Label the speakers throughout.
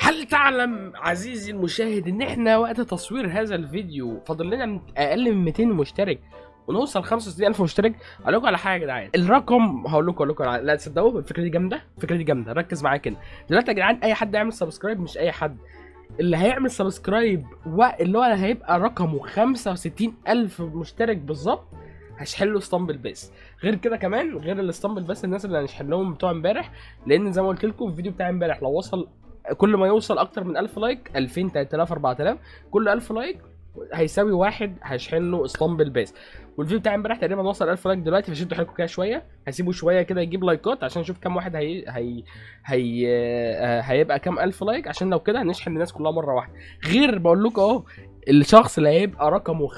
Speaker 1: هل تعلم عزيزي المشاهد ان احنا وقت تصوير هذا الفيديو فاضل لنا من- اقل من 200 مشترك ونوصل 65000 مشترك اقول لكم على حاجه يا جدعان الرقم هقول لكم اقول لكم على- لا تصدقوا الفكره دي جامده الفكره دي جامده ركز معايا كده دلوقتي يا جدعان اي حد يعمل سبسكرايب مش اي حد اللي هيعمل سبسكرايب واللي هو هيبقى رقمه 65000 مشترك بالظبط هشحن له اسطمبل بس غير كده كمان غير الاسطمبل بس الناس اللي هنشحن لهم بتوع امبارح لان زي ما قلت لكم الفيديو بتاع امبارح لو وصل كل ما يوصل اكتر من 1000 لايك 2000 3000 4000 كل 1000 لايك هيساوي واحد هشحن له اسطمبل بس والفيديو بتاع امبارح تقريبا وصل 1000 لايك دلوقتي فشدوا حيلكم كده شويه هسيبه شويه كده يجيب لايكات عشان نشوف كام واحد هي هي هي آه، هيبقى كام الف لايك عشان لو كده هنشحن الناس كلها مره واحده غير بقول لكم اهو الشخص اللي هيبقى رقمه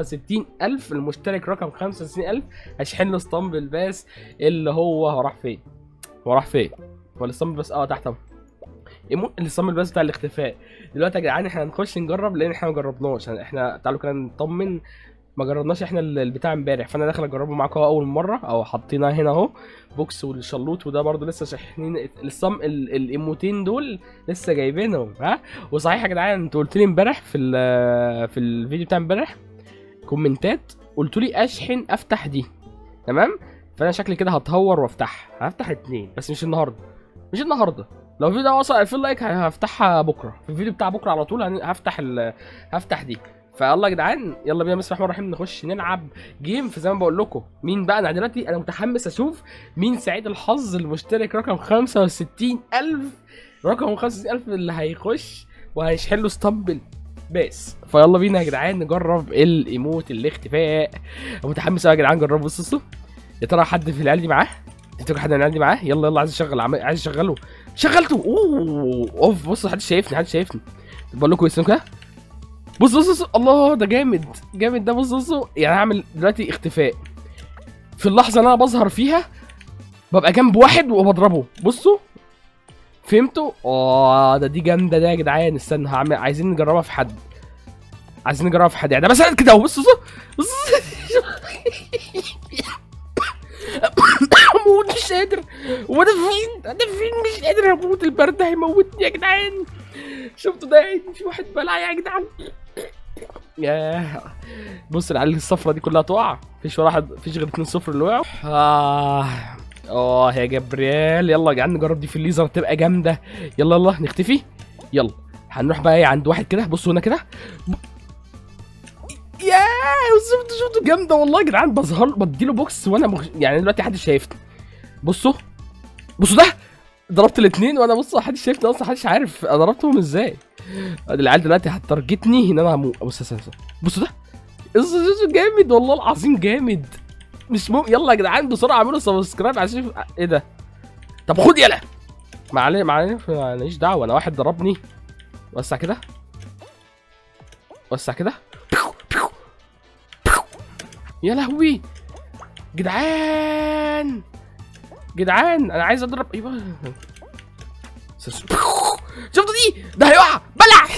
Speaker 1: 65000 المشترك رقم 65000 هشحن له اسطمبل بس اللي هو هو راح فين هو راح فين هو الاسطمبل بس اه تحت اهو ايمو الاسطمبل بس بتاع الاختفاء دلوقتي يا جدعان احنا هنخش نجرب لان احنا ما جربناش احنا تعالوا كده نطمن ما جربناش احنا ال- البتاع امبارح فانا داخل اجربه معاكم اهو اول مره او حاطينها هنا اهو بوكس والشلوط وده برضو لسه شاحنين الصم ال- الايموتين دول لسه جايبينهم ها وصحيح يا جدعان انتوا قلت لي امبارح في ال- في الفيديو بتاع امبارح كومنتات قلت لي اشحن افتح دي تمام فانا شكلي كده هتهور وافتحها هفتح اتنين بس مش النهارده مش النهارده لو الفيديو ده وصل 2000 لايك هفتحها بكره في الفيديو بتاع بكره على طول هن- هفتح ال... هفتح دي فيلا يا جدعان يلا بينا بسم الله الرحمن الرحيم نخش نلعب جيم في زي ما بقول لكم مين بقى انا دلوقتي انا متحمس اشوف مين سعيد الحظ المشترك رقم 65000 رقم 65000 اللي هيخش وهيشحن له اسطمبل بس فيلا بينا يا جدعان نجرب الايموت الاختفاء متحمس قوي يا جدعان جربوا بصوا يا ترى حد في العيال دي معاه انتوا حد من العيال دي معاه يلا يلا عايز اشغل عم- عايز اشغله شغلته اوه اوف بص حد شايفني حد شايفني بقول لكم اسمه كده بص بص بص الله ده جامد جامد ده بص بص يعني هعمل دلوقتي اختفاء في اللحظه اللي انا بظهر فيها ببقى جنب واحد وبضربه بصوا فهمتوا اه ده دي جامده ده يا جدعان استنى هعمل عايزين نجربها في حد عايزين نجربها في حد يعني ده مثلا كده اهو بص بص بص اموت مش قادر وانا فين انا فين مش قادر اموت البرد هيموتني يا جدعان شفتوا ده عيني في واحد بلع يا جدعان ياه بص العيال الصفرة دي كلها تقع مفيش ولا واحد مفيش غير اتنين صفر اللي وقعوا اه اه يا جبريل يلا يا جدعان نجرب دي في الليزر تبقى جامده يلا يلا نختفي يلا هنروح بقى ايه عند واحد كده بصوا هنا كده ب- ياه شفتوا شفتوا جامده والله يا جدعان بظهر بديله بوكس وانا مغ... يعني دلوقتي محدش شايفني بصوا بصوا ده ضربت الاثنين وانا بص محدش شايفني اصلا محدش عارف انا ضربتهم ازاي العيال دلوقتي هتارجتني ان انا هموت بص بص بص بصوا ده بصوا شفتوا جامد والله العظيم جامد مش مهم يلا يا جدعان بسرعه اعملوا سبسكرايب عشان يشوف- ايه ده طب خد يلا معلش معلش ماليش دعوه انا واحد ضربني وسع كده وسع كده يا لهوي جدعان جدعان انا عايز اضرب ايوه شفتوا دي ده هيقع بلع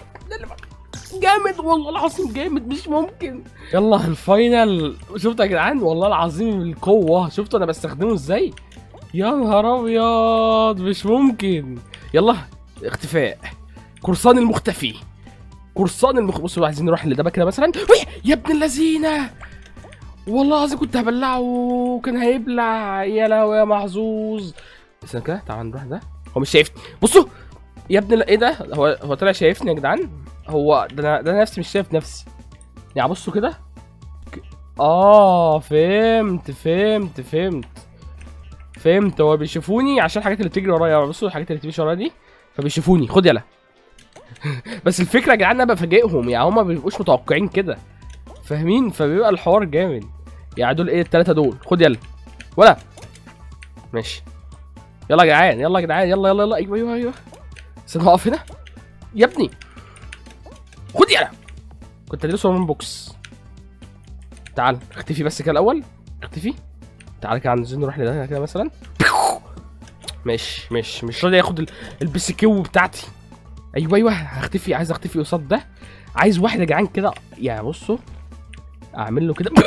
Speaker 1: جامد والله العظيم جامد مش ممكن يلا الفاينل شفتوا يا جدعان والله العظيم القوه شفتوا انا بستخدمه ازاي يا نهار ابيض مش ممكن يلا اختفاء قرصان المختفي قرصان المخ بصوا عايزين نروح لده كده مثلا وي يا ابن اللذينه والله العظيم كنت هبلعه كان هيبلع يا لهوي يا محظوظ استنى كده تعال نروح ده هو مش شايفني بصوا يا ابن ال- ايه ده هو هو طلع شايفني يا جدعان هو ده انا ده أنا نفسي مش شايف نفسي يعني بصوا كده ك- اه فهمت فهمت فهمت فهمت هو بيشوفوني عشان الحاجات اللي بتجري ورايا بصوا الحاجات اللي بتمشي ورايا دي فبيشوفوني خد يلا بس الفكره يا جدعان انا بفاجئهم يعني هما ما بيبقوش متوقعين كده فاهمين فبيبقى الحوار جامد يعني دول ايه التلاته دول خد يلا ولا ماشي يلا يا جدعان يلا يا جدعان يلا يلا يلا ايوه ايوه ايوه استنى اقف هنا يا ابني خد يلا كنت اديله من بوكس تعال اختفي بس كده الاول اختفي تعال كده عايزين نروح لده كده مثلا ماشي ماشي مش راضي ياخد ال- البسكيو بتاعتي ايوه ايوه هختفي عايز اختفي قصاد ده عايز واحد يا جدعان كده يعني بصوا اعمل له كده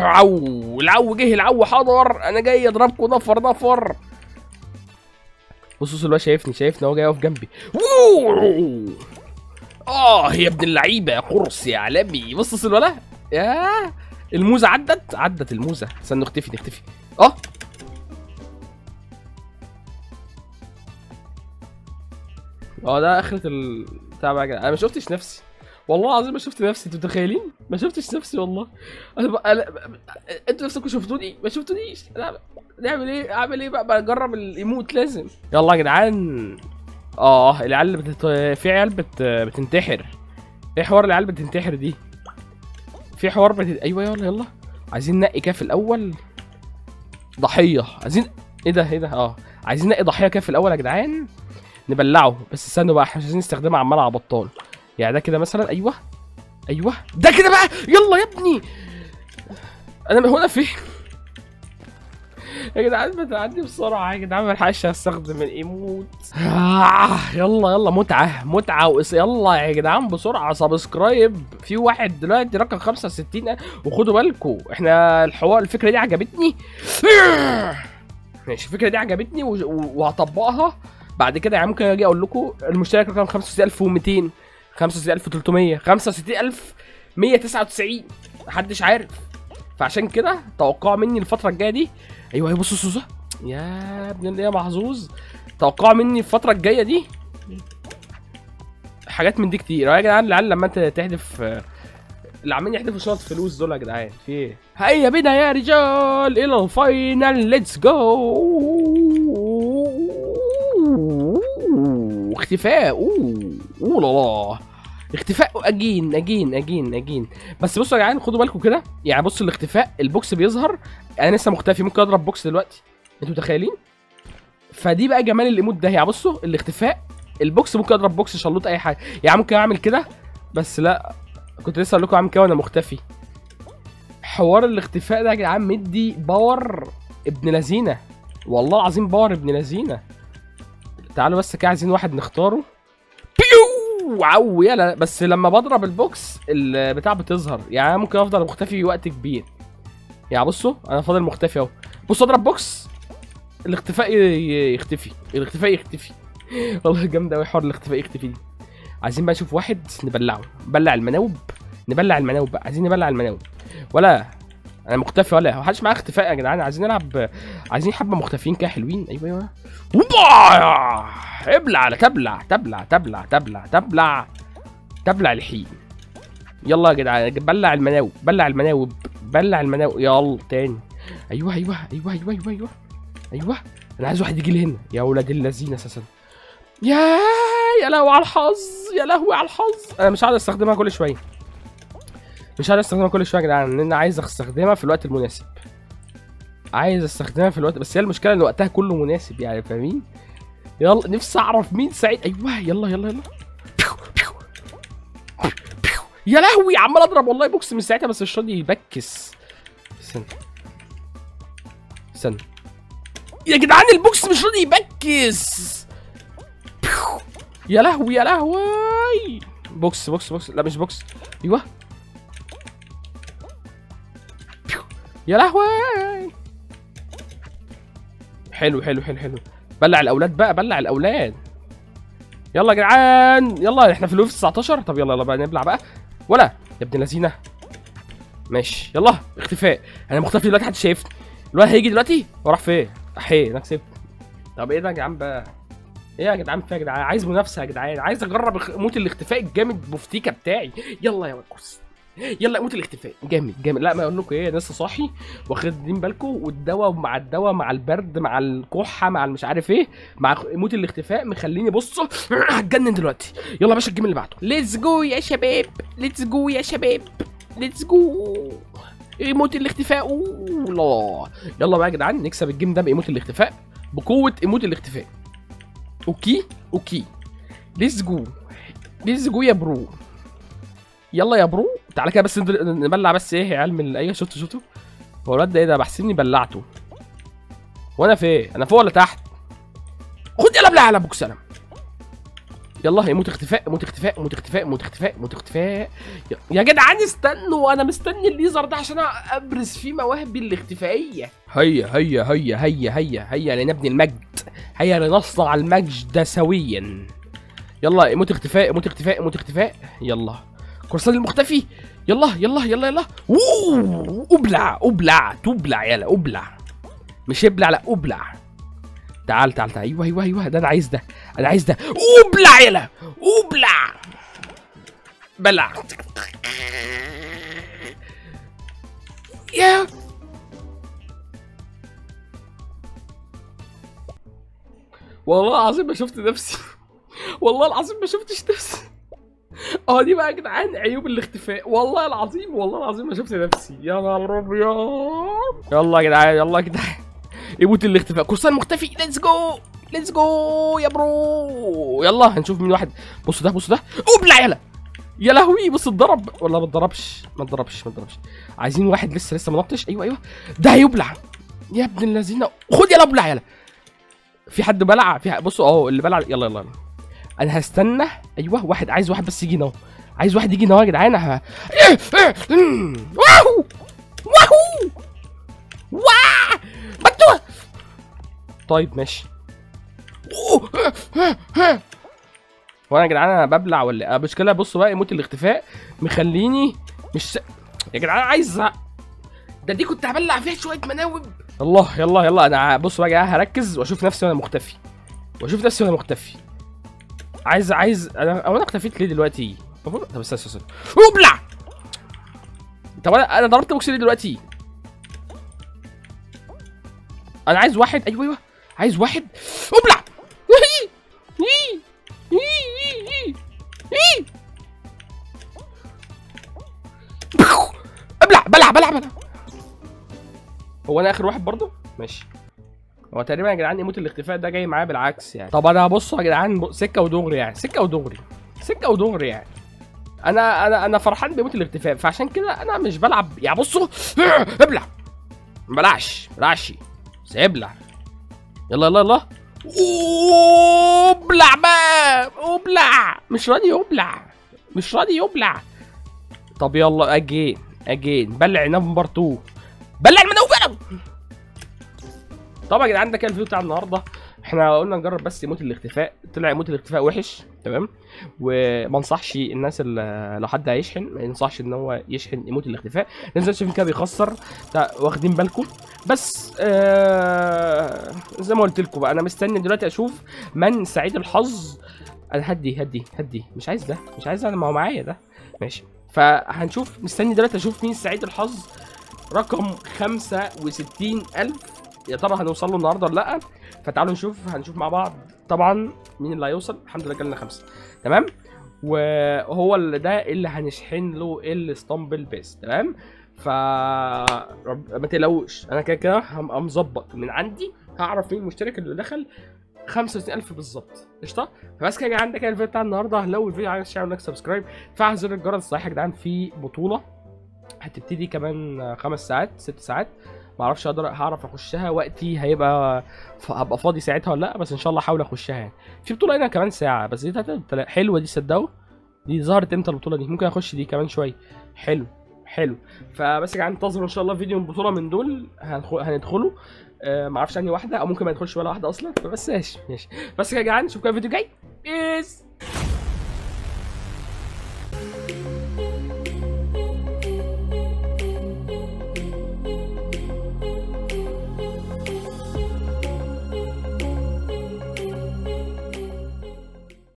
Speaker 1: عو العو جه العو حضر انا جاي اضربكم نفر نفر بص بص الواد شايفني شايفني هو جاي يقف جنبي ووو! اه يا ابن اللعيبه يا قرص يا علمي بص بص الولا يا الموزه عدت عدت الموزه استنى نختفي نختفي اه اه ده اخرة ال بتاع بقى يا جدع. انا ما شفتش نفسي والله العظيم ما شفت نفسي انتوا متخيلين ما شفتش نفسي والله انا بقى أنا... انتوا نفسكم شفتوني ما شفتونيش أنا... نعمل ايه اعمل ايه بقى بجرب الايموت لازم يلا يا جدعان اه العيال اللي بتت... في عيال بت... بتنتحر ايه حوار العيال بتنتحر دي في حوار بت... ايوه يلا يلا عايزين نقي كده في الاول ضحيه عايزين ايه ده ايه ده اه عايزين نقي ضحيه كده في الاول يا جدعان نبلعه بس استنوا بقى احنا مش عايزين نستخدمها عمال على بطال يعني ده كده مثلا ايوه ايوه ده كده بقى يلا يا ابني انا هنا فين يا جدعان بتعدي بسرعه يا جدعان ما الحقش استخدم الايموت آه يلا يلا متعه متعه وإس... يلا يا جدعان بسرعه سبسكرايب في واحد دلوقتي رقم 65 وخدوا بالكم احنا الحوار الفكره دي عجبتني ماشي الفكره دي عجبتني و... و... وهطبقها بعد كده يعني ممكن اجي اقول لكم المشترك رقم 65200 65300 65199 محدش عارف فعشان كده توقعوا مني الفتره الجايه دي ايوه ايوه بصوا بصوا يا ابن اللي هي محظوظ توقعوا مني الفتره الجايه دي حاجات من دي كتير يا جدعان العيال لما انت تحذف اللي عمالين يحذفوا شنط فلوس دول يا جدعان في ايه هيا بينا يا رجال الى الفاينل ليتس جو اختفاء اوه اوه لا لا اختفاء اجين اجين اجين اجين بس بصوا يا جدعان خدوا بالكم كده يعني بصوا الاختفاء البوكس بيظهر انا لسه مختفي ممكن اضرب بوكس دلوقتي انتوا متخيلين فدي بقى جمال الايموت ده يعني بصوا الاختفاء البوكس ممكن اضرب بوكس شلوط اي حاجه يعني ممكن اعمل كده بس لا كنت لسه اقول لكم اعمل كده وانا مختفي حوار الاختفاء ده يا جدعان مدي باور ابن لذينه والله العظيم باور ابن لذينه تعالوا بس كده عايزين واحد نختاره بيو عو يلا بس لما بضرب البوكس البتاع بتظهر يعني أنا ممكن افضل مختفي وقت كبير يعني بصوا انا فاضل مختفي اهو بصوا اضرب بوكس الاختفاء ي- يختفي الاختفاء يختفي والله جامده قوي حوار الاختفاء يختفي دي عايزين بقى نشوف واحد نبلعه نبلع المناوب نبلع المناوب بقى عايزين نبلع المناوب ولا انا مختفي ولا محدش معاه اختفاء يا جدعان عايزين نلعب عايزين حبه مختفيين كده حلوين ايوه ايوه اوبا ابلع على تبلع تبلع تبلع تبلع تبلع تبلع الحين يلا يا جدعان بلع المناوب بلع المناوب بلع المناوب يلا تاني ايوه ايوه ايوه ايوه ايوه ايوه ايوه انا عايز واحد يجي لي هنا يا ولاد اللذين اساسا يا يا لهوي على الحظ يا لهوي على الحظ انا مش عايز استخدمها كل شويه مش عايز استخدمها كل شويه يا جدعان لان انا عايز استخدمها في الوقت المناسب عايز استخدمها في الوقت بس هي المشكله ان وقتها كله مناسب يعني فاهمين يلا نفسي اعرف مين سعيد ايوه يلا يلا يلا بيو بيو بيو. يا لهوي عمال اضرب والله بوكس من ساعتها بس مش راضي يبكس استنى استنى يا جدعان البوكس مش راضي يبكس بيو. يا لهوي يا لهوي بوكس بوكس بوكس لا مش بوكس ايوه بيو. يا لهوي حلو حلو حلو حلو بلع الاولاد بقى بلع الاولاد يلا يا جدعان يلا احنا في الويف 19 طب يلا يلا بقى نبلع بقى ولا يا ابن اللذينه ماشي يلا اختفاء انا مختفي دلوقتي حد شايفني الواد هيجي دلوقتي وراح فين احيه انا كسبت طب ايه ده يا جدعان بقى ايه يا جدعان فيها يا جدعان عايز منافسه يا جدعان عايز اجرب اخ- موت الاختفاء الجامد بوفتيكا بتاعي يلا يا كرسي يلا موت الاختفاء جامد جامد لا ما اقول لكم ايه أنا لسه صاحي واخدين بالكم والدواء مع الدواء مع البرد مع الكحه مع المش عارف ايه مع خ- موت الاختفاء مخليني بص هتجنن دلوقتي يلا يا باشا الجيم اللي بعده ليتس جو يا شباب ليتس جو يا شباب ليتس جو ايموت الاختفاء أوه لا يلا بقى يا جدعان نكسب الجيم ده بايموت الاختفاء بقوه ايموت الاختفاء اوكي اوكي ليتس جو ليتس جو يا برو يلا يا برو تعالى كده بس ندل- نبلع بس ايه يا علم ايوه شفتوا شفتوا هو الواد ده ايه ده بحسبني بلعته وانا فين انا فوق ولا تحت خد يلا ابلع على بوكس انا يلا يموت اختفاء موت اختفاء موت اختفاء موت اختفاء موت اختفاء يا- يا جدعان استنوا انا مستني الليزر ده عشان ابرز فيه مواهبي الاختفائيه هيا هيا هيا هيا هيا هيا لنبني المجد هيا لنصنع المجد سويا يلا موت اختفاء موت اختفاء موت اختفاء يلا قرصان المختفي يلا يلا يلا يلا أوه، ابلع ابلع تبلع يلا ابلع مش ابلع لا ابلع تعال تعال تعال ايوه ايوه ايوه ده انا عايز ده انا عايز ده ابلع يلا ابلع بلع يا والله العظيم ما شفت نفسي والله العظيم ما شفتش نفسي اه دي بقى يا جدعان عيوب الاختفاء والله العظيم والله العظيم ما شفت نفسي يا نهار ابيض يلا يا جدعان يلا يا جدعان يموت الاختفاء كورسان مختفي ليتس جو ليتس جو يا برو يلا هنشوف مين واحد بص ده بص ده ابلع يلا يا لهوي بص اتضرب ولا ما اتضربش ما اتضربش ما اتضربش عايزين واحد لسه لسه ما نطش ايوه ايوه ده هيبلع يا ابن الذين خد يلا ابلع يلا في حد بلع في حد... بصوا اهو اللي بلع يلا يلا انا هستنى ايوه واحد عايز واحد بس يجي هنا اهو عايز واحد يجي هنا اهو يا جدعان ه... إيه، إيه، أمم، واو واو واه مكتوب طيب ماشي أوه، ها، ها، ها. هو انا يا جدعان انا ببلع ولا إيه؟ المشكله بصوا بقى يموت الاختفاء مخليني مش س... يا جدعان عايز ده دي كنت هبلع فيها شويه مناوب الله يلا يلا انا بصوا بقى يا جدعان هركز واشوف نفسي وانا مختفي واشوف نفسي وانا مختفي عايز عايز انا هو انا اختفيت ليه دلوقتي المفروض طب استنى استنى استنى. ابلع طب انا انا ضربت بوكس ليه دلوقتي انا عايز واحد ايوه ايوه عايز واحد ابلع ابلع بلع بلع بلع هو انا اخر واحد برضه ماشي هو تقريبا يا جدعان يموت الاختفاء ده جاي معايا بالعكس يعني طب انا بصوا يا جدعان ب- سكه ودغري يعني سكه ودغري سكه ودغري يعني انا انا انا فرحان بيموت الاختفاء فعشان كده انا مش بلعب يعني بصوا ابلع بلاش بلاش بس ابلع يلا يلا يلا ابلع بقى ابلع مش راضي يبلع مش راضي يبلع طب يلا اجين اجين بلع نمبر 2 بلع المنوبه طبعا يا جدعان ده كان الفيديو بتاع النهارده احنا قلنا نجرب بس يموت الاختفاء طلع يموت الاختفاء وحش تمام وما انصحش الناس اللي لو حد هيشحن ما ينصحش ان هو يشحن يموت الاختفاء لان شايفين كده بيخسر تا- واخدين بالكم بس آه زي ما قلت لكم بقى انا مستني دلوقتي اشوف من سعيد الحظ انا هدي هدي هدي مش عايز ده مش عايز انا ما هو معايا ده ماشي فهنشوف مستني دلوقتي اشوف مين سعيد الحظ رقم 65000 يا ترى هنوصل له النهارده ولا لا فتعالوا نشوف هنشوف مع بعض طبعا مين اللي هيوصل الحمد لله جالنا خمسه تمام وهو اللي ده اللي هنشحن له الستامبل بيس تمام ف رب... ما تقلقوش انا كده كده هبقى مظبط من عندي هعرف مين المشترك اللي دخل 65000 بالظبط قشطه فبس كده يا جدعان ده كان الفيديو بتاع النهارده لو الفيديو عجبك شير لايك سبسكرايب فعل زر الجرس صحيح يا جدعان في بطوله هتبتدي كمان خمس ساعات ست ساعات ما اعرفش اقدر هعرف اخشها وقتي هيبقى ف- هبقى فاضي ساعتها ولا لا بس ان شاء الله احاول اخشها يعني في بطوله هنا كمان ساعه بس دي تلات- حلوه دي صدقوا دي ظهرت امتى البطوله دي ممكن اخش دي كمان شويه حلو حلو فبس يا جدعان انتظروا ان شاء الله فيديو من بطوله من دول هنخ- هندخله آه ما اعرفش انهي واحده او ممكن ما يدخلش ولا واحده اصلا فبس ماشي ماشي بس كده يا جدعان نشوفكم في الفيديو جاي بيس